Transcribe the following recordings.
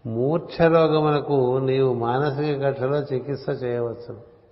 మూర్ఛ రోగమునకు నీవు మానసిక కక్షలో చికిత్స చేయవచ్చు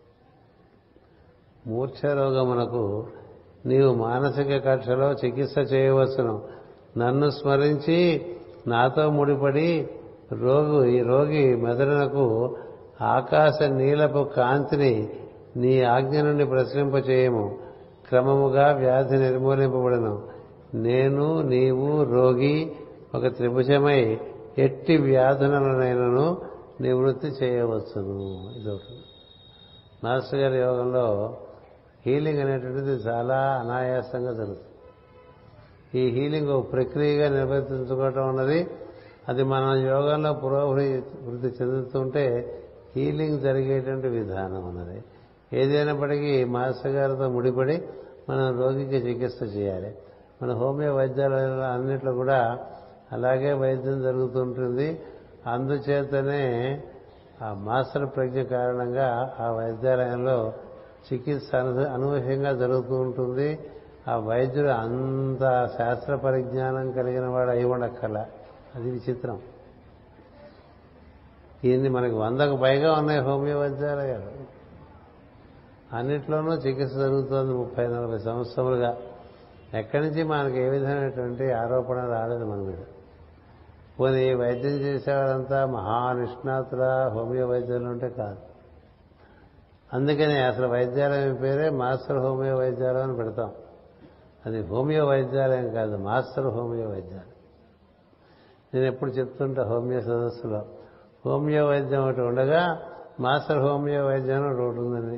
మూర్ఛ రోగమునకు నీవు మానసిక కక్షలో చికిత్స చేయవచ్చును నన్ను స్మరించి నాతో ముడిపడి రోగు ఈ రోగి మెదడునకు ఆకాశ నీలపు కాంతిని నీ ఆజ్ఞ నుండి ప్రశ్నింపచేయము క్రమముగా వ్యాధి నిర్మూలింపబడను నేను నీవు రోగి ఒక త్రిభుజమై ఎట్టి వ్యాధులనైనను నివృత్తి చేయవచ్చును ఇదొకటి మాస్టర్ గారి యోగంలో హీలింగ్ అనేటువంటిది చాలా అనాయాసంగా జరుగుతుంది ఈ హీలింగ్ ఒక ప్రక్రియగా నిర్వర్తించుకోవటం ఉన్నది అది మన యోగంలో పురోభివృద్ధి చెందుతుంటే హీలింగ్ జరిగేటువంటి విధానం అన్నది ఏదైనప్పటికీ మాస్టర్ గారితో ముడిపడి మనం రోగికి చికిత్స చేయాలి మన హోమియో వైద్యాలయాలు అన్నిట్లో కూడా అలాగే వైద్యం జరుగుతుంటుంది అందుచేతనే ఆ మాస్టర్ ప్రజ్ఞ కారణంగా ఆ వైద్యాలయంలో చికిత్స అను అనూహ్యంగా జరుగుతూ ఉంటుంది ఆ వైద్యుడు అంత శాస్త్ర పరిజ్ఞానం కలిగిన వాడు అయి ఉండక్కల అది విచిత్రం ఈయన్ని మనకి వందకు పైగా ఉన్నాయి హోమియో వైద్యాలయాలు అన్నిట్లోనూ చికిత్స జరుగుతోంది ముప్పై నలభై సంవత్సరములుగా ఎక్కడి నుంచి మనకి ఏ విధమైనటువంటి ఆరోపణ రాలేదు మన మీద పోనీ వైద్యం చేసేవారంతా మహానిష్ణాతుల హోమియో వైద్యులు ఉంటే కాదు అందుకని అసలు వైద్యాలయం పేరే మాస్టర్ హోమియో వైద్యాలయం అని పెడతాం అది హోమియో వైద్యాలయం కాదు మాస్టర్ హోమియో వైద్యాలయం నేను ఎప్పుడు చెప్తుంటా హోమియో సదస్సులో హోమియో వైద్యం ఒకటి ఉండగా మాస్టర్ హోమియో వైద్యం ఒకటి ఉంటుందని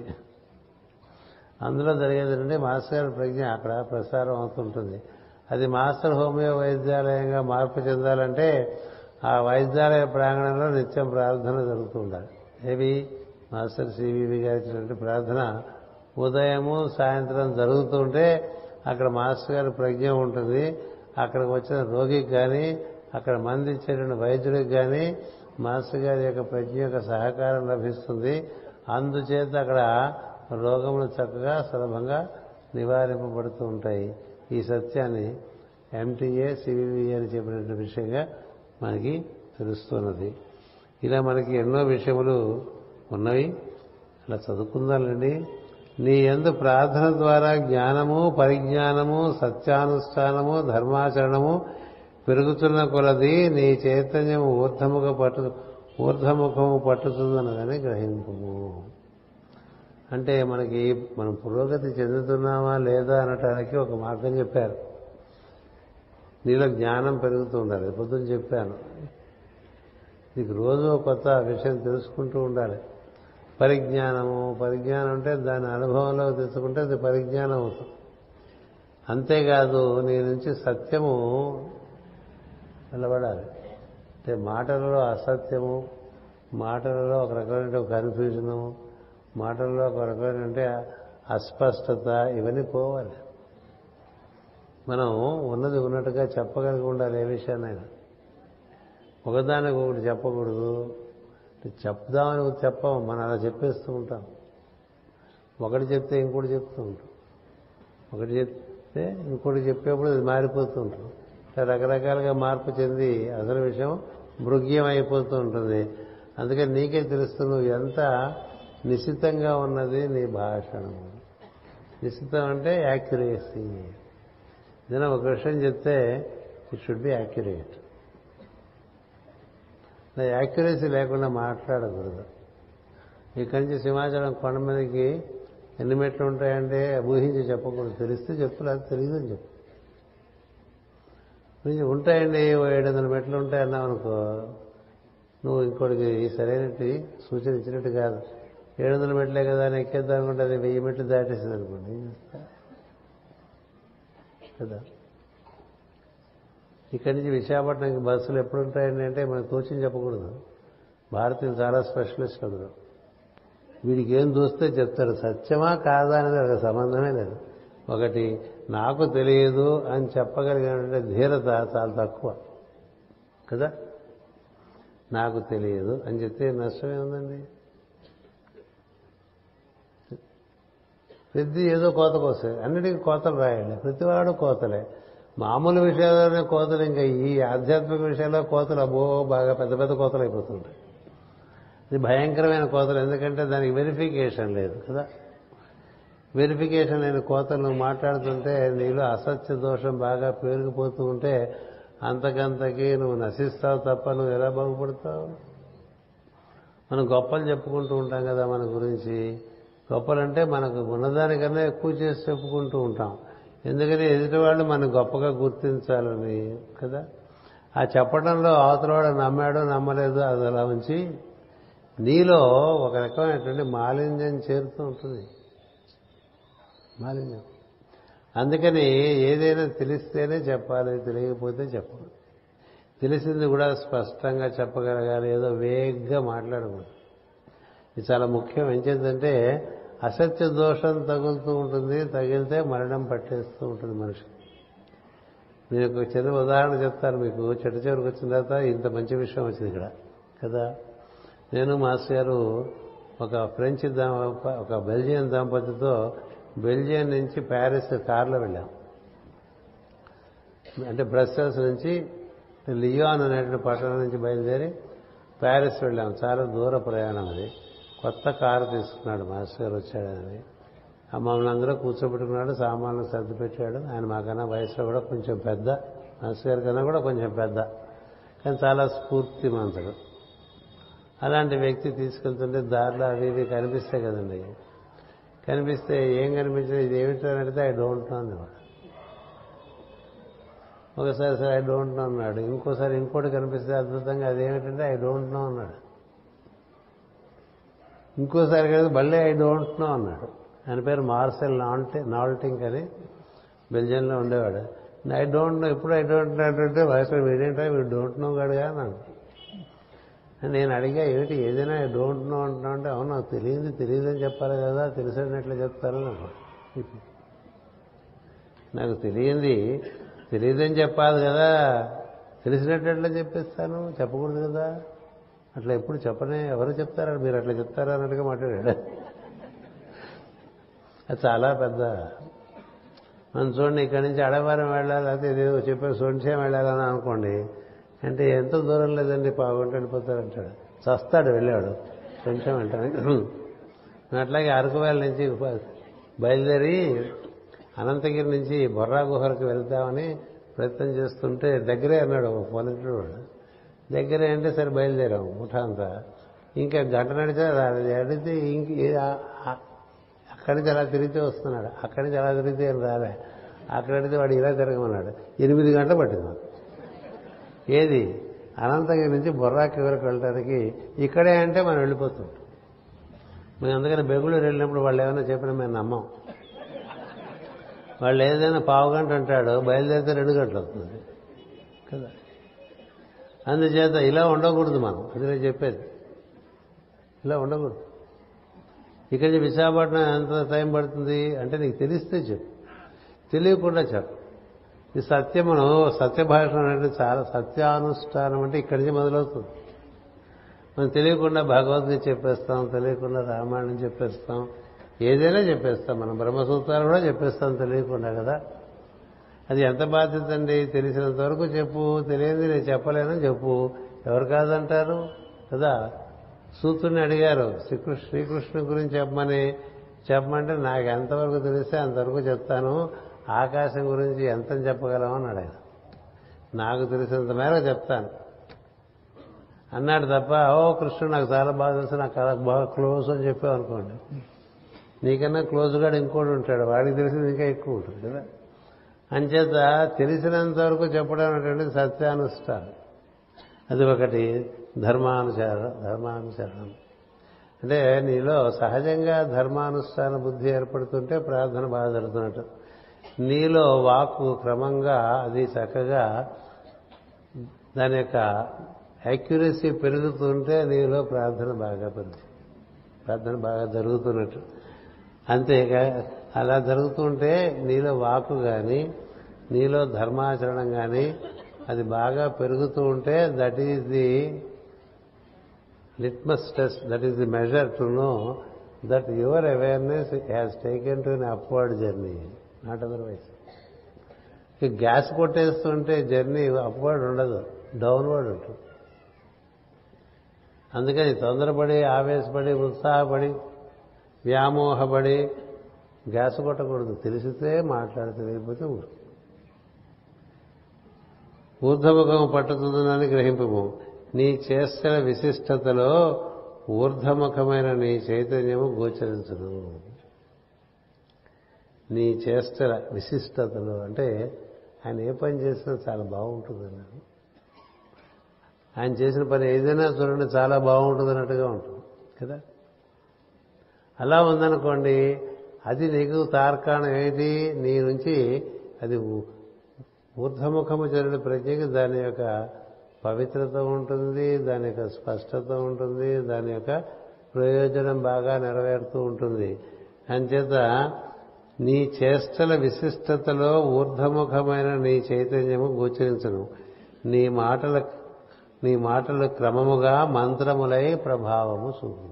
అందులో జరిగేది అంటే మాస్టర్ గారి ప్రజ్ఞ అక్కడ ప్రసారం అవుతుంటుంది అది మాస్టర్ హోమియో వైద్యాలయంగా మార్పు చెందాలంటే ఆ వైద్యాలయ ప్రాంగణంలో నిత్యం ప్రార్థన జరుగుతూ ఉండాలి ఏవి మాస్టర్ సివివి గారు ఇచ్చినటువంటి ప్రార్థన ఉదయము సాయంత్రం జరుగుతుంటే అక్కడ మాస్టర్ గారి ప్రజ్ఞ ఉంటుంది అక్కడికి వచ్చిన రోగికి కానీ అక్కడ మంది ఇచ్చేటువంటి వైద్యుడికి కానీ మాస్టర్ గారి యొక్క ప్రజ్ఞ యొక్క సహకారం లభిస్తుంది అందుచేత అక్కడ రోగములు చక్కగా సులభంగా నివారింపబడుతూ ఉంటాయి ఈ సత్యాన్ని ఎంటీఏ సివివి అని చెప్పినటువంటి విషయంగా మనకి తెలుస్తున్నది ఇలా మనకి ఎన్నో విషయములు ఉన్నవి అలా చదువుకుందాలండి నీ ఎందు ప్రార్థన ద్వారా జ్ఞానము పరిజ్ఞానము సత్యానుష్ఠానము ధర్మాచరణము పెరుగుతున్న కొలది నీ చైతన్యము ఊర్ధముగా పట్టు ఊర్ధముఖము పట్టుతుందన్నదని గ్రహింపము అంటే మనకి మనం పురోగతి చెందుతున్నామా లేదా అనటానికి ఒక మార్గం చెప్పారు నీలో జ్ఞానం పెరుగుతూ ఉండాలి పొద్దున్న చెప్పాను నీకు రోజు కొత్త విషయం తెలుసుకుంటూ ఉండాలి పరిజ్ఞానము పరిజ్ఞానం అంటే దాని అనుభవంలో తెచ్చుకుంటే అది పరిజ్ఞానం అవుతుంది అంతేకాదు నీ నుంచి సత్యము నిలబడాలి అంటే మాటలలో అసత్యము మాటలలో ఒక రకమైన కన్ఫ్యూజను మాటల్లో ఒక రకమైన అస్పష్టత ఇవన్నీ పోవాలి మనం ఉన్నది ఉన్నట్టుగా చెప్పగలిగి ఉండాలి ఏ విషయాన్నైనా ఒకదానికి ఒకటి చెప్పకూడదు చెప్దామని చెప్పం మనం అలా చెప్పేస్తూ ఉంటాం ఒకటి చెప్తే ఇంకోటి చెప్తూ ఉంటాం ఒకటి చెప్తే ఇంకోటి చెప్పేప్పుడు అది మారిపోతూ ఉంటాం రకరకాలుగా మార్పు చెంది అసలు విషయం మృగ్యం అయిపోతూ ఉంటుంది అందుకని నీకే తెలుస్తూ నువ్వు ఎంత నిశ్చితంగా ఉన్నది నీ భాషణం నిశ్చితం అంటే యాక్యురేసీ ఏదైనా ఒక విషయం చెప్తే it should be accurate accuracy లేకుండా మాట్లాడకూడదు ఇక్కడి నుంచి సింహాచలం కొండ మీదకి ఎన్ని మెట్లు ఉంటాయంటే ఊహించి చెప్పకూడదు తెలిస్తే చెప్పు లేదా తెలియదు అని చెప్పు ఉంటాయండి ఏడు వందల మెట్లు ఉంటాయన్నావు అనుకో నువ్వు ఇంకోటికి సరైనటి సూచన ఇచ్చినట్టు కాదు ఏడు వందల మెట్లే కదా అని ఎక్కేద్దాం అనుకుంటే అది వెయ్యి మెట్లు దాటేసింది అనుకోండి ఏం చేస్తా కదా ఇక్కడి నుంచి విశాఖపట్నంకి బస్సులు ఎప్పుడు ఉంటాయండి అంటే మనకు తోచింది చెప్పకూడదు భారతీయులు చాలా స్పెషలిస్ట్ అందరూ వీడికి ఏం చూస్తే చెప్తారు సత్యమా కాదా అనేది ఒక సంబంధమే లేదు ఒకటి నాకు తెలియదు అని చెప్పగలిగినటువంటి ధీరత చాలా తక్కువ కదా నాకు తెలియదు అని చెప్తే నష్టమే ఉందండి ప్రతి ఏదో కోత కోసే అన్నిటికీ కోతలు రాయండి ప్రతివాడు కోతలే మామూలు విషయాల్లోనే కోతలు ఇంకా ఈ ఆధ్యాత్మిక విషయాల్లో కోతలు అబ్బో బాగా పెద్ద పెద్ద కోతలు అయిపోతుంటాయి ఇది భయంకరమైన కోతలు ఎందుకంటే దానికి వెరిఫికేషన్ లేదు కదా వెరిఫికేషన్ లేని కోతలు నువ్వు మాట్లాడుతుంటే నీలో అసత్య దోషం బాగా పేరుకుపోతూ ఉంటే అంతకంతకి నువ్వు నశిస్తావు తప్ప నువ్వు ఎలా బాగుపడతావు మనం గొప్పలు చెప్పుకుంటూ ఉంటాం కదా మన గురించి గొప్పలంటే మనకు ఉన్నదానికన్నా ఎక్కువ చేసి చెప్పుకుంటూ ఉంటాం ఎందుకని ఎదుటివాళ్ళు మనం గొప్పగా గుర్తించాలని కదా ఆ చెప్పడంలో అవతలవాడు నమ్మాడు నమ్మలేదు అది అలా ఉంచి నీలో ఒక రకమైనటువంటి మాలిన్యం చేరుతూ ఉంటుంది మాలిన్యం అందుకని ఏదైనా తెలిస్తేనే చెప్పాలి తెలియకపోతే చెప్పదు తెలిసింది కూడా స్పష్టంగా చెప్పగలగాలి ఏదో వేగ్గా మాట్లాడకూడదు ఇది చాలా ముఖ్యం ఏం చేద్దంటే అసత్య దోషం తగులుతూ ఉంటుంది తగిలితే మరణం పట్టేస్తూ ఉంటుంది మనిషి నేను ఒక చిన్న ఉదాహరణ చెప్తాను మీకు చెట్టు చివరికి వచ్చిన తర్వాత ఇంత మంచి విషయం వచ్చింది ఇక్కడ కదా నేను మాస్టర్ గారు ఒక ఫ్రెంచ్ దంప ఒక బెల్జియన్ దంపతితో బెల్జియం నుంచి ప్యారిస్ కార్లో వెళ్ళాం అంటే బ్రస్సెల్స్ నుంచి లియోన్ అనేటువంటి పట్టణం నుంచి బయలుదేరి ప్యారిస్ వెళ్ళాం చాలా దూర ప్రయాణం అది కొత్త కారు తీసుకున్నాడు మాస్టర్ గారు వచ్చాడని ఆ మమ్మల్ని అందరూ కూర్చోబెట్టుకున్నాడు సామాన్లు సర్ది పెట్టాడు ఆయన మాకన్నా వయసులో కూడా కొంచెం పెద్ద మాస్టర్ గారి కన్నా కూడా కొంచెం పెద్ద కానీ చాలా స్ఫూర్తిమంతుడు అలాంటి వ్యక్తి తీసుకెళ్తుంటే దారిలో అవి ఇవి కనిపిస్తాయి కదండి కనిపిస్తే ఏం కనిపించింది ఇది ఏమిటో అని అడిగితే ఐ డోంట్ నో అన్నవాడు ఒకసారి సార్ ఐ డోంట్ నో అన్నాడు ఇంకోసారి ఇంకోటి కనిపిస్తే అద్భుతంగా అదేమిటంటే ఐ డోంట్ నో అన్నాడు ఇంకోసారి కలిసి మళ్ళీ ఐ డోంట్ నో అన్నాడు ఆయన పేరు మార్సెల్ నాల్టి నాల్టింగ్ అని బెల్జియంలో ఉండేవాడు ఐ డోంట్ నో ఎప్పుడు ఐ డోంట్ నో అంటే వయసులో వీడేంటో వీడు డోంట్ నో గడుగా అన్నాడు నేను అడిగా ఏమిటి ఏదైనా ఐ డోంట్ నో అంటున్నా అంటే అవును నాకు తెలియదు తెలియదని చెప్పాలి కదా తెలిసినట్లు చెప్తారు నాకు నాకు తెలియంది తెలియదని చెప్పాలి కదా తెలిసినట్టు ఎట్లా చెప్పేస్తాను చెప్పకూడదు కదా అట్లా ఎప్పుడు చెప్పనే ఎవరు చెప్తారా మీరు అట్లా చెప్తారా అన్నట్టుగా మాట్లాడాడు అది చాలా పెద్ద మనం చూడండి ఇక్కడి నుంచి అడవారం వెళ్ళాలి అయితే ఇదేదో చెప్పే సొంచేం వెళ్ళాలని అనుకోండి అంటే ఎంత దూరం లేదండి పావుగంట వెళ్ళిపోతారంటాడు చస్తాడు వెళ్ళాడు కొంచెం వెంటనే అట్లాగే అరకువేల నుంచి బయలుదేరి అనంతగిరి నుంచి బొర్రా గుహరకు వెళ్తామని ప్రయత్నం చేస్తుంటే దగ్గరే అన్నాడు ఒక పల్లెటూరు దగ్గరే అంటే సరే బయలుదేరాం ముఠా అంతా ఇంకా గంట నడిచే అడిగితే ఇంక అక్కడి నుంచి అలా తిరిగితే వస్తున్నాడు అక్కడి నుంచి అలా తిరిగితే ఏం రాలే అక్కడ అడిగితే వాడు ఇలా తిరగమన్నాడు ఎనిమిది గంటలు పట్టింది మాకు ఏది అనంతగిరి నుంచి బొర్రాకి వరకు వెళ్ళడానికి ఇక్కడే అంటే మనం వెళ్ళిపోతుంటాం మేము అందుకని బెంగళూరు వెళ్ళినప్పుడు వాళ్ళు ఏమైనా చెప్పినా మేము నమ్మం వాళ్ళు ఏదైనా పావు గంట అంటాడు బయలుదేరితే రెండు గంటలు అవుతుంది కదా అందుచేత ఇలా ఉండకూడదు మనం అది నేను చెప్పేది ఇలా ఉండకూడదు ఇక్కడి నుంచి విశాఖపట్నం ఎంత టైం పడుతుంది అంటే నీకు తెలిస్తే చెప్పు తెలియకుండా చెప్పు ఈ సత్యమును సత్యభాషణం అంటే చాలా సత్యానుష్ఠానం అంటే ఇక్కడి నుంచి మొదలవుతుంది మనం తెలియకుండా భగవద్గీత చెప్పేస్తాం తెలియకుండా రామాయణం చెప్పేస్తాం ఏదైనా చెప్పేస్తాం మనం బ్రహ్మసూత్రాలు కూడా చెప్పేస్తాం తెలియకుండా కదా అది ఎంత బాధ్యత అండి తెలిసినంత వరకు చెప్పు తెలియదు నేను చెప్పలేనని చెప్పు ఎవరు కాదంటారు కదా సూత్రుని అడిగారు శ్రీకృష్ణ శ్రీకృష్ణుని గురించి చెప్పమని చెప్పమంటే నాకు ఎంతవరకు తెలిస్తే అంతవరకు చెప్తాను ఆకాశం గురించి ఎంత చెప్పగలమో అన్నాడు ఆయన నాకు తెలిసినంత మేరకు చెప్తాను అన్నాడు తప్ప ఓ కృష్ణుడు నాకు చాలా బాగా తెలుసు నాకు చాలా బాగా క్లోజ్ అని చెప్పావు అనుకోండి నీకన్నా క్లోజ్గా ఇంకోటి ఉంటాడు వాడికి తెలిసింది ఇంకా ఎక్కువ ఉంటుంది కదా అంచేత తెలిసినంత వరకు చెప్పడం అనేటువంటి సత్యానుష్ఠానం అది ఒకటి ధర్మానుచార ధర్మానుచరణం అంటే నీలో సహజంగా ధర్మానుష్ఠాన బుద్ధి ఏర్పడుతుంటే ప్రార్థన బాగా జరుగుతున్నట్టు నీలో వాక్కు క్రమంగా అది చక్కగా దాని యొక్క యాక్యురసీ పెరుగుతుంటే నీలో ప్రార్థన బాగా పెరుగుతుంది ప్రార్థన బాగా జరుగుతున్నట్టు అంతేగా అలా జరుగుతుంటే నీలో వాకు కానీ నీలో ధర్మాచరణం కానీ అది బాగా పెరుగుతూ ఉంటే that is the litmus test that is the measure to know that your awareness has taken to an upward journey not otherwise ఇక గ్యాస్ కొట్టేస్తుంటే జర్నీ అప్వర్డ్ ఉండదు డౌన్వర్డ్ ఉంటుంది అందుకని తొందరపడి ఆవేశపడి ఉత్సాహపడి వ్యామోహపడి గ్యాస్ కొట్టకూడదు తెలిసితే మాట్లాడితే లేకపోతే ఊరు ఊర్ధముఖం పట్టుతుందని గ్రహింపము నీ చేష్టల విశిష్టతలో ఊర్ధముఖమైన నీ చైతన్యము గోచరించదు నీ చేష్టల విశిష్టతలో అంటే ఆయన ఏ పని చేసినా చాలా బాగుంటుంది ఆయన చేసిన పని ఏదైనా చూడండి చాలా బాగుంటుంది అన్నట్టుగా ఉంటుంది కదా అలా ఉందనుకోండి అది నీకు తార్కాణం ఏమిటి నీ నుంచి అది ఊర్ధముఖము జరిగిన ప్రజ్ఞకి దాని యొక్క పవిత్రత ఉంటుంది దాని యొక్క స్పష్టత ఉంటుంది దాని యొక్క ప్రయోజనం బాగా నెరవేరుతూ ఉంటుంది అంచేత నీ చేష్టల విశిష్టతలో ఊర్ధముఖమైన నీ చైతన్యము గోచరించను నీ మాటల నీ మాటలు క్రమముగా మంత్రములై ప్రభావము చూపు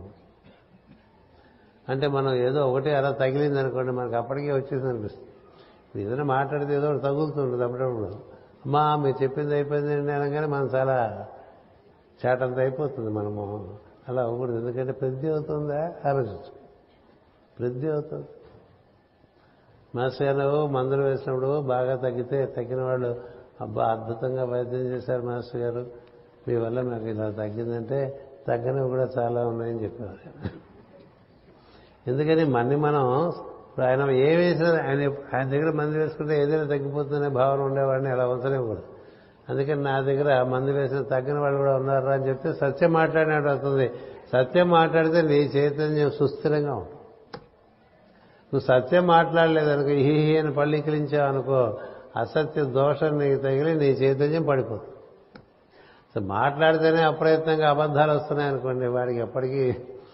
అంటే మనం ఏదో ఒకటి అలా తగిలింది అనుకోండి మనకు అప్పటికే వచ్చేసింది అనిపిస్తుంది ఏదైనా మాట్లాడితే ఏదో ఒకటి తగులుతుంటుంది అప్పుడప్పుడు అమ్మా మీరు చెప్పింది అయిపోయింది అనగానే మనం చాలా చాటంత అయిపోతుంది మన మొహం అలా అవ్వకూడదు ఎందుకంటే ప్రతి అవుతుందా ఆలోచించు ప్రతి అవుతుంది మాస్టర్ గారు మందులు వేసినప్పుడు బాగా తగ్గితే తగ్గిన వాళ్ళు అబ్బా అద్భుతంగా వైద్యం చేశారు మాస్టర్ గారు మీ వల్ల నాకు ఇలా తగ్గిందంటే తగ్గనివి కూడా చాలా ఉన్నాయని చెప్పేవారు ఎందుకని మన్ని మనం ఇప్పుడు ఆయన ఏ వేసినా ఆయన ఆయన దగ్గర మందు వేసుకుంటే ఏదైనా తగ్గిపోతుందనే భావన ఉండేవాడిని అలా ఉంచలేకూడదు అందుకని నా దగ్గర మందు వేసిన తగ్గిన వాళ్ళు కూడా ఉన్నారా అని చెప్తే సత్యం మాట్లాడినట్టు అవుతుంది సత్యం మాట్లాడితే నీ చైతన్యం సుస్థిరంగా ఉంటుంది నువ్వు సత్యం మాట్లాడలేదనుకో హీ అని పళ్ళికిలించావు అనుకో అసత్య దోషం నీకు తగిలి నీ చైతన్యం పడిపోతుంది సో మాట్లాడితేనే అప్రయత్నంగా అబద్ధాలు వస్తున్నాయనుకోండి వాడికి ఎప్పటికీ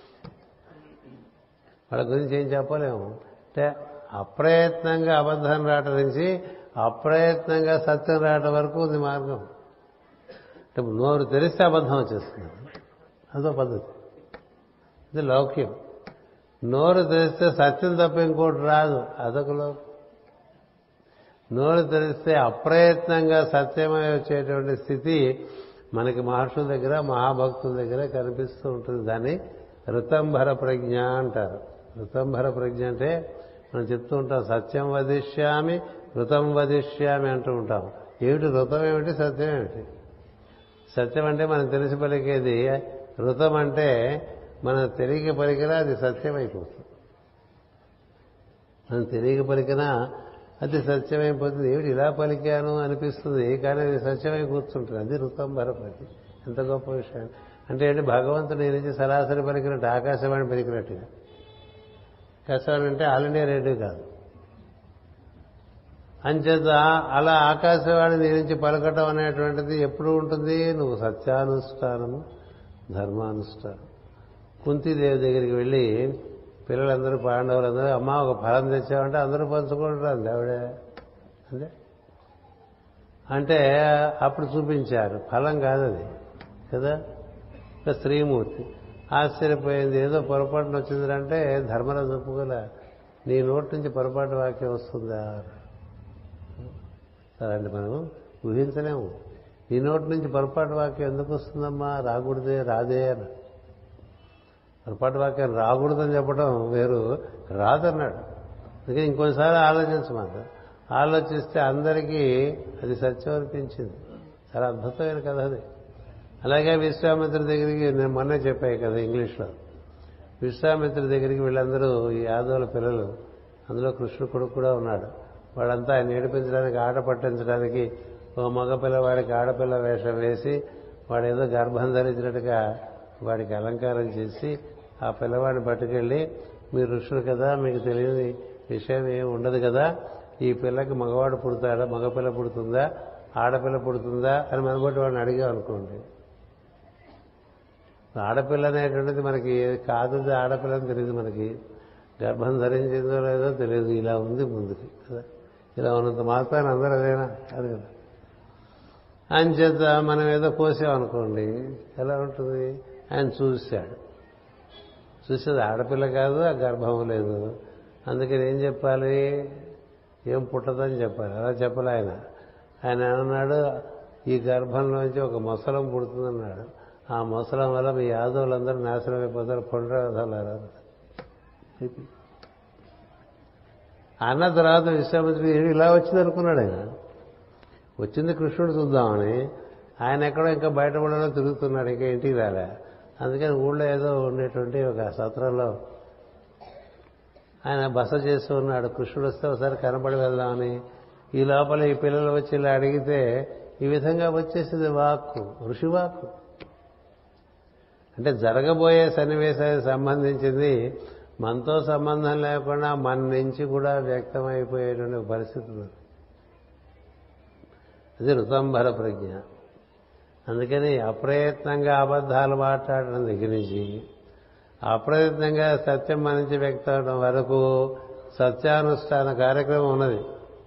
వాళ్ళ గురించి ఏం చెప్పలేము అంటే అప్రయత్నంగా అబద్ధం రావటం నుంచి అప్రయత్నంగా సత్యం రావటం వరకు ఉంది మార్గం అంటే నోరు తెరిస్తే అబద్ధం వచ్చేస్తుంది అదో పద్ధతి ఇది లౌక్యం నోరు తెరిస్తే సత్యం తప్ప ఇంకోటి రాదు అదొక లోకం నోరు తెరిస్తే అప్రయత్నంగా సత్యమై వచ్చేటువంటి స్థితి మనకి మహర్షుల దగ్గర మహాభక్తుల దగ్గర కనిపిస్తూ ఉంటుంది దాన్ని ఋతంభర ప్రజ్ఞ అంటారు ఋతంభర ప్రజ్ఞ అంటే మనం చెప్తూ ఉంటాం సత్యం వదిష్యామి ఋతం వదిష్యామి అంటూ ఉంటాం ఏమిటి ఋతం ఏమిటి సత్యం ఏమిటి సత్యం అంటే మనం తెలిసి పలికేది ఋతం అంటే మనం తెలియక పలికినా అది సత్యం అయిపోతుంది మనం తెలియక పలికినా అది సత్యమైపోతుంది ఏమిటి ఇలా పలికాను అనిపిస్తుంది కానీ అది సత్యమై కూర్చుంటుంది అది ఋతంబర ప్రతి ఎంత గొప్ప విషయం అంటే ఏంటి భగవంతుడు నేను నుంచి సరాసరి పలికినట్టు ఆకాశవాణి పలికినట్టుగా ఆకాశవాణి అంటే ఆల్ ఇండియా రేడియో కాదు అంచేత అలా ఆకాశవాణి నీ నుంచి పలకటం అనేటువంటిది ఎప్పుడు ఉంటుంది నువ్వు సత్యానుష్ఠానము ధర్మానుష్ఠానం కుంతీదేవి దగ్గరికి వెళ్ళి పిల్లలందరూ పాండవులందరూ అమ్మ ఒక ఫలం తెచ్చామంటే అందరూ పంచుకుంటారు ఆవిడే అంతే అంటే అప్పుడు చూపించారు ఫలం కాదు అది కదా ఒక స్త్రీమూర్తి ఆశ్చర్యపోయింది ఏదో పొరపాటున వచ్చిందంటే ధర్మరాజు ఒప్పుకోల నీ నోటి నుంచి పొరపాటు వాక్యం వస్తుందా సరే అంటే మనం ఊహించలేము నీ నోటి నుంచి పొరపాటు వాక్యం ఎందుకు వస్తుందమ్మా రాకూడదే రాదే అని పొరపాటు వాక్యం రాకూడదని చెప్పడం వేరు రాదన్నాడు అందుకని ఇంకోసారి ఆలోచించమాట ఆలోచిస్తే అందరికీ అది సత్యం అనిపించింది చాలా అద్భుతమైన కథ అది అలాగే విశ్వామిత్ర దగ్గరికి నేను మొన్నే చెప్పాయి కదా ఇంగ్లీష్లో విశ్వామిత్ర దగ్గరికి వీళ్ళందరూ ఈ యాదవుల పిల్లలు అందులో కృష్ణుడు కొడుకు కూడా ఉన్నాడు వాళ్ళంతా ఆయన ఏడిపించడానికి ఆట పట్టించడానికి ఓ మగ పిల్లవాడికి ఆడపిల్ల వేషం వేసి వాడు ఏదో గర్భం ధరించినట్టుగా వాడికి అలంకారం చేసి ఆ పిల్లవాడిని పట్టుకెళ్ళి మీరు ఋషులు కదా మీకు తెలియని విషయం ఏమి ఉండదు కదా ఈ పిల్లకి మగవాడు పుడతాడా మగపిల్ల పుడుతుందా ఆడపిల్ల పుడుతుందా అని మనబట్టి వాడిని అడిగాం అనుకోండి ఆడపిల్ల అనేటువంటిది మనకి కాదు ఆడపిల్లని తెలియదు మనకి గర్భం ధరించిందో లేదో తెలియదు ఇలా ఉంది ముందుకి కదా ఇలా ఉన్నంత మాత్రాన అందరూ అదేనా కాదు కదా అంచేత మనం ఏదో కోసామనుకోండి ఎలా ఉంటుంది ఆయన చూశాడు చూసేది ఆడపిల్ల కాదు ఆ గర్భం లేదు అందుకని ఏం చెప్పాలి ఏం పుట్టదని చెప్పాలి అలా చెప్పలే ఆయన ఆయన ఏమన్నాడు ఈ గర్భంలోంచి ఒక మొసలం పుడుతుందన్నాడు ఆ మొసలం వల్ల మీ యాదవులందరూ నాశనం అయిపోతారు పునరావధాలు అన్న తర్వాత విశ్వామిత్రుడు "ఏమి ఇలా వచ్చింది అనుకున్నాడు ఆయన వచ్చింది కృష్ణుడు చూద్దామని ఆయన ఎక్కడో ఇంకా బయటపడలో తిరుగుతున్నాడు ఇంకా ఇంటికి రాలే అందుకని ఊళ్ళో ఏదో ఉండేటువంటి ఒక సత్రంలో ఆయన బస చేస్తూ ఉన్నాడు కృష్ణుడు వస్తే ఒకసారి కనపడి వెళ్దామని ఈ లోపల ఈ పిల్లలు వచ్చి ఇలా అడిగితే ఈ విధంగా వచ్చేసింది వాక్కు ఋషి వాక్కు అంటే జరగబోయే సన్నివేశానికి సంబంధించింది మనతో సంబంధం లేకుండా మన నుంచి కూడా వ్యక్తమైపోయేటువంటి ఒక పరిస్థితి ఉంది అది ఋతంబర ప్రజ్ఞ అందుకని అప్రయత్నంగా అబద్ధాలు మాట్లాడడం దగ్గర నుంచి అప్రయత్నంగా సత్యం మన నుంచి వ్యక్తం అవడం వరకు సత్యానుష్ఠాన కార్యక్రమం ఉన్నది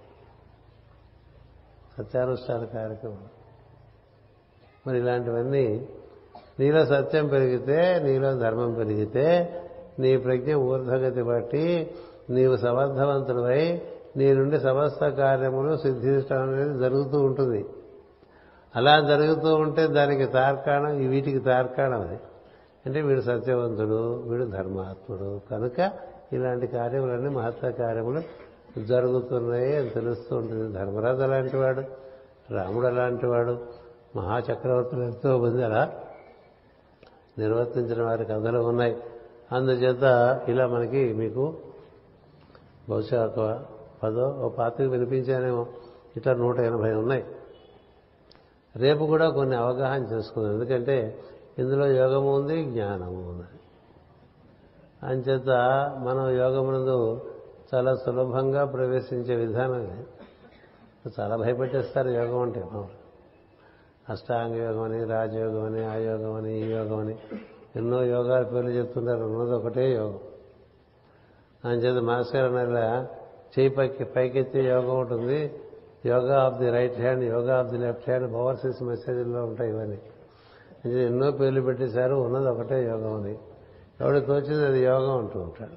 సత్యానుష్ఠాన కార్యక్రమం మరి ఇలాంటివన్నీ నీలో సత్యం పెరిగితే నీలో ధర్మం పెరిగితే నీ ప్రజ్ఞ ఊర్ధగతి బట్టి నీవు సమర్థవంతుడివై నీ నుండి సమస్త కార్యములు సిద్ధించడం అనేది జరుగుతూ ఉంటుంది అలా జరుగుతూ ఉంటే దానికి తార్కాణం ఈ వీటికి తార్కాణం అది అంటే వీడు సత్యవంతుడు వీడు ధర్మాత్ముడు కనుక ఇలాంటి కార్యములన్నీ మహత్వ కార్యములు జరుగుతున్నాయి అని తెలుస్తూ ఉంటుంది ధర్మరాజు అలాంటి వాడు రాముడు అలాంటి వాడు మహాచక్రవర్తులు ఎంతో మంది అలా నిర్వర్తించిన వారి కథలు ఉన్నాయి అందుచేత ఇలా మనకి మీకు బహుశా ఒక పదో ఓ పాతికి వినిపించానేమో ఇట్లా నూట ఎనభై ఉన్నాయి రేపు కూడా కొన్ని అవగాహన చేసుకుందాం ఎందుకంటే ఇందులో యోగము ఉంది జ్ఞానము ఉన్నది అంచేత మనం యోగమునందు చాలా సులభంగా ప్రవేశించే విధానం ఇది చాలా భయపెట్టేస్తారు యోగం అంటే మామూలు అష్టాంగ యోగం అని రాజయోగం అని ఆ యోగం అని ఈ యోగం అని ఎన్నో యోగాల పేర్లు చెప్తున్నారు ఉన్నది ఒకటే యోగం అంచేత మాస్టర్ అన్నలా చేయి పైకి పైకెత్తే యోగం ఉంటుంది yoga of the right hand yoga of the left hand overseas మెసేజ్లో ఉంటాయి ఇవన్నీ అంటే ఎన్నో పేర్లు పెట్టేశారు ఉన్నది ఒకటే యోగం అని ఎవడు తోచింది అది యోగం అంటూ ఉంటాడు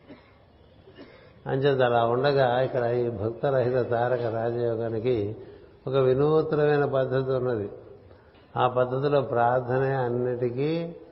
అంచేత అలా ఉండగా ఇక్కడ ఈ భక్తరహిత తారక రాజయోగానికి ఒక వినూత్నమైన పద్ధతి ఉన్నది ఆ పద్ధతిలో ప్రార్థనే అన్నిటికీ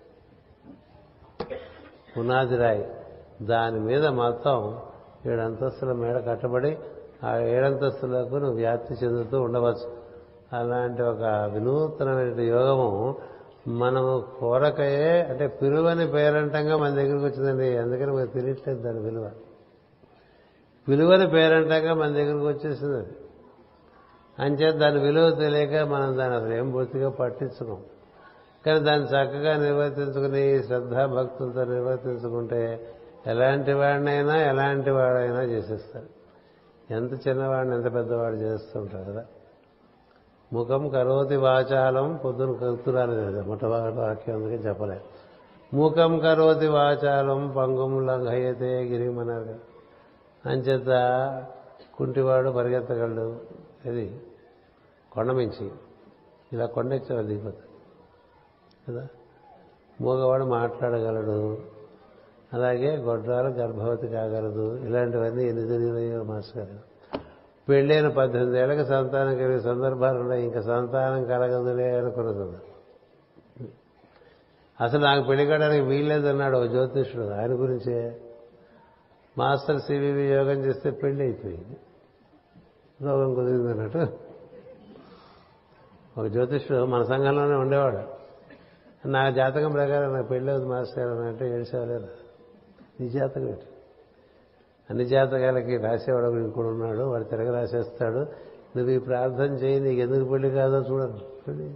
పునాది రాయి దాని మీద మొత్తం ఏడంతస్తుల మేడ కట్టబడి ఆ ఏడంతస్తులకు నువ్వు వ్యాప్తి చెందుతూ ఉండవచ్చు అలాంటి ఒక వినూత్నమైన యోగము మనము కోరకయే అంటే పిలువని పేరంటంగా మన దగ్గరికి వచ్చిందండి అందుకని మనకు తెలియట్లేదు దాని విలువ విలువని పేరంటంగా మన దగ్గరికి వచ్చేసింది అది అంచేత దాని విలువ తెలియక మనం దాన్ని అసలు ఏం పూర్తిగా పట్టించుకోం కానీ దాన్ని చక్కగా నిర్వర్తించుకుని శ్రద్ధాభక్తులతో నిర్వర్తించుకుంటే ఎలాంటి వాడినైనా ఎలాంటి వాడైనా చేసేస్తారు ఎంత చిన్నవాడిని ఎంత పెద్దవాడు చేస్తుంటారు కదా ముఖం కరోతి వాచాలం పొద్దున కలుతురాలేదు కదా మొట్టమొదటి వాక్యం అందుకే చెప్పలే ముఖం కరోతి వాచాలం పంగం లంఘయతే గిరిమన్నారు కదా అంచేత కుంటివాడు పరిగెత్తగలడు ఇది కొండమించి ఇలా కొండెచ్చేవాడు దిగిపోతాడు కదా మూగవాడు మాట్లాడగలడు అలాగే గొడ్రాలు గర్భవతి కాగలదు ఇలాంటివన్నీ ఎన్ని జరిగినాయో మాస్టర్ గారు పెళ్ళైన పద్దెనిమిది ఏళ్ళకి సంతానం కలిగే సందర్భాలు ఉన్నాయి ఇంకా సంతానం కలగదులే అనుకున్నది అసలు నాకు పెళ్లి కావడానికి వీల్లేదన్నాడు ఒక జ్యోతిష్యుడు ఆయన గురించే మాస్టర్ సివివి యోగం చేస్తే పెళ్లి అయిపోయింది రోగం కుదిరింది అన్నట్టు ఒక జ్యోతిష్యుడు మన సంఘంలోనే ఉండేవాడు నా జాతకం ప్రకారం నాకు పెళ్ళి అవుతుంది మాస్టర్ అని అంటే ఏడ్చేవాలేదు నీ జాతకం ఏంటి అన్ని జాతకాలకి రాసేవాడు ఒకడు ఇంకోడు ఉన్నాడు వాడు తిరగ రాసేస్తాడు నువ్వు ఈ ప్రార్థన చేయి నీకు ఎందుకు పెళ్లి కాదో చూడండి పెళ్లి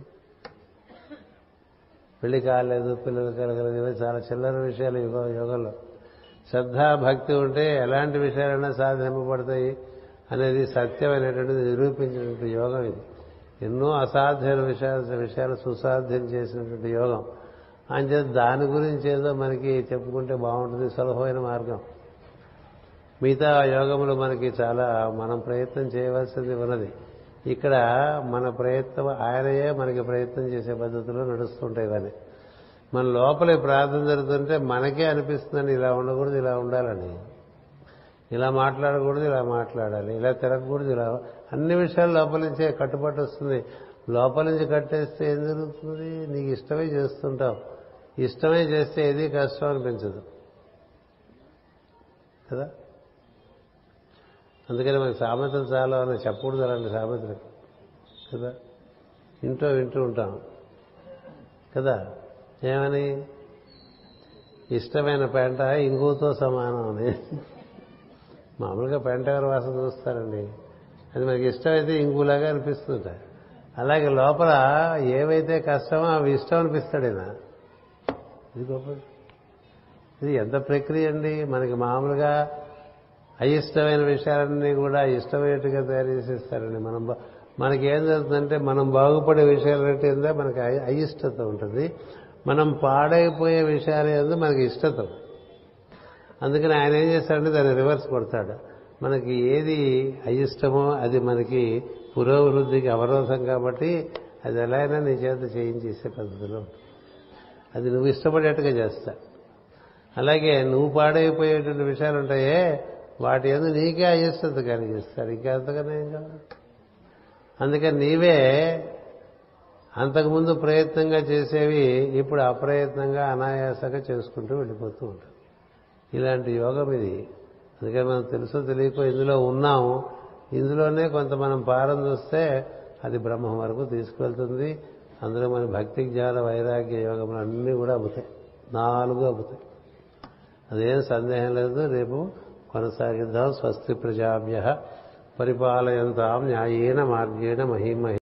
పెళ్లి కాలేదు పిల్లలు కలగలేదు ఇవన్నీ చాలా చిల్లర విషయాలు యోగ యోగంలో శ్రద్ధ భక్తి ఉంటే ఎలాంటి విషయాలైనా సాధింపబడతాయి అనేది సత్యమైనటువంటిది నిరూపించినటువంటి యోగం ఇది ఎన్నో అసాధ్యమైన విషయాలు విషయాలు సుసాధ్యం చేసినటువంటి యోగం అంచేత దాని గురించి ఏదో మనకి చెప్పుకుంటే బాగుంటుంది సులభమైన మార్గం మిగతా యోగములు మనకి చాలా మనం ప్రయత్నం చేయవలసింది ఉన్నది ఇక్కడ మన ప్రయత్నం ఆయనయే మనకి ప్రయత్నం చేసే పద్ధతిలో నడుస్తుంటాయి ఇవన్నీ మన లోపల ఈ ప్రార్థన జరుగుతుంటే మనకే అనిపిస్తుందని ఇలా ఉండకూడదు ఇలా ఉండాలని ఇలా మాట్లాడకూడదు ఇలా మాట్లాడాలి ఇలా తిరగకూడదు ఇలా అన్ని విషయాలు లోపల నుంచే కట్టుబాటు వస్తుంది లోపల నుంచి కట్టేస్తే ఏం జరుగుతుంది నీకు ఇష్టమే చేస్తుంటావు ఇష్టమే చేస్తే ఏది కష్టం అనిపించదు కదా అందుకని మనకి సామెతలు చాలా ఉన్నాయి చెప్పకూడదు అలాంటి సామెతలు కదా ఇంట్లో వింటూ ఉంటాం కదా ఏమని ఇష్టమైన పెంట ఇంగుతో సమానం అని మామూలుగా పెంట గారు వాసన చూస్తారండి అది మనకి ఇష్టమైతే ఇంగులాగా అనిపిస్తుంట అలాగే లోపల ఏవైతే కష్టమో అవి ఇష్టం అనిపిస్తాడు ఈయన ఇది గొప్ప ఇది ఎంత ప్రక్రియ అండి మనకి మామూలుగా అయిష్టమైన విషయాలన్నీ కూడా ఇష్టమయ్యేట్టుగా తయారు చేసేస్తారండి మనం బా- మనకి ఏం జరుగుతుందంటే మనం బాగుపడే విషయాలు ఏంటంటే మనకి అయి- అయిష్టత ఉంటుంది మనం పాడైపోయే విషయాలు ఏందో మనకి ఇష్టత ఉంటుంది. అందుకని ఆయన ఏం చేస్తాడంటే దాన్ని రివర్స్ కొడతాడు మనకి ఏది అయిష్టమో అది మనకి పురోభివృద్ధికి అవరోధం కాబట్టి అది ఎలా అయినా నీ చేత చేయించేసే పద్ధతిలో ఉంటుంది. అది నువ్వు ఇష్టపడేట్టుగా చేస్తా అలాగే నువ్వు పాడైపోయేటువంటి విషయాలు ఉంటాయే వాటి ఎందు నీకే అయిష్టత కలిగిస్తాడు ఇంకా అంతకన్నా ఏం కావాలి అందుకని నీవే అంతకుముందు ప్రయత్నంగా చేసేవి ఇప్పుడు అప్రయత్నంగా అనాయాసంగా చేసుకుంటూ వెళ్ళిపోతూ ఉంటాం ఇలాంటి యోగం ఇది అందుకని మనం తెలుసో తెలియకో ఇందులో ఉన్నాం ఇందులోనే కొంత మనం పారం చూస్తే అది బ్రహ్మం వరకు తీసుకువెళ్తుంది అందులో మన భక్తి జ్ఞాన వైరాగ్య యోగములు అన్నీ కూడా అబ్బుతాయి నాలుగు అబ్బుతాయి అదేం సందేహం లేదు రేపు కొనసాగిద్దాం స్వస్తి ప్రజాభ్య పరిపాలయంతాం న్యాయేన మార్గేణ మహిమహి